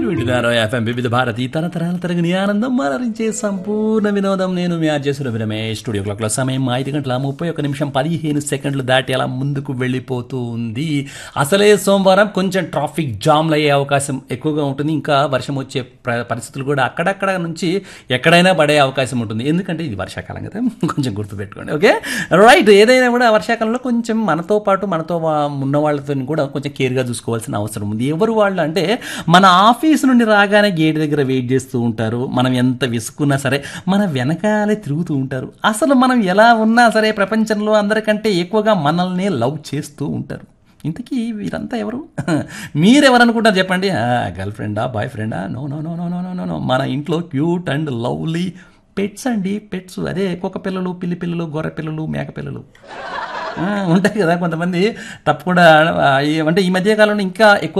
మీరు వింటున్నారు ఎఫ్ఎం వివిధ భారతి తన తరాల తరగని ఆనందం మరరించే సంపూర్ణ వినోదం నేను మీ ఆర్జేశ్వర రమేష్ స్టూడియో క్లాక్లో సమయం ఐదు గంటల ముప్పై ఒక నిమిషం పదిహేను సెకండ్లు దాటి అలా ముందుకు వెళ్ళిపోతూ ఉంది అసలే సోమవారం కొంచెం ట్రాఫిక్ జామ్లు అయ్యే అవకాశం ఎక్కువగా ఉంటుంది ఇంకా వర్షం వచ్చే ప్ర- పరిస్థితులు కూడా అక్కడక్కడ నుంచి ఎక్కడైనా పడే అవకాశం ఉంటుంది ఎందుకంటే ఇది వర్షాకాలం కదా కొంచెం గుర్తుపెట్టుకోండి ఓకే రైట్ ఏదైనా కూడా వర్షాకాలంలో కొంచెం మనతో పాటు మనతో వా- ఉన్న వాళ్ళతో కూడా కొంచెం కేర్గా చూసుకోవాల్సిన అవసరం ఉంది ఎవరు వాళ్ళు అంటే మన ఆఫీస్ నుండి రాగానే గేట్ దగ్గర వెయిట్ చేస్తూ ఉంటారు మనం ఎంత విసుకున్నా సరే మన వెనకాలే తిరుగుతూ ఉంటారు అసలు మనం ఎలా ఉన్నా సరే ప్రపంచంలో అందరికంటే ఎక్కువగా మనల్ని లవ్ చేస్తూ ఉంటారు ఇంతకీ వీరంతా ఎవరు మీరెవరు అనుకుంటారు చెప్పండి గర్ల్ ఫ్రెండా బాయ్ ఫ్రెండా no no no no no no no no మన ఇంట్లో క్యూట్ అండ్ లవ్లీ పెట్స్ అండి పెట్స్ అదే కుక్క పిల్లలు పిల్లి పిల్లలు గొర్రె పిల్లలు మేక పిల్లలు ఆ, ఉంటాయి కదా కొంతమంది తప్పకుండా ఆ, ఈ- అంటే ఈ మధ్య కాలంలో ఇంకా ఎక్కువ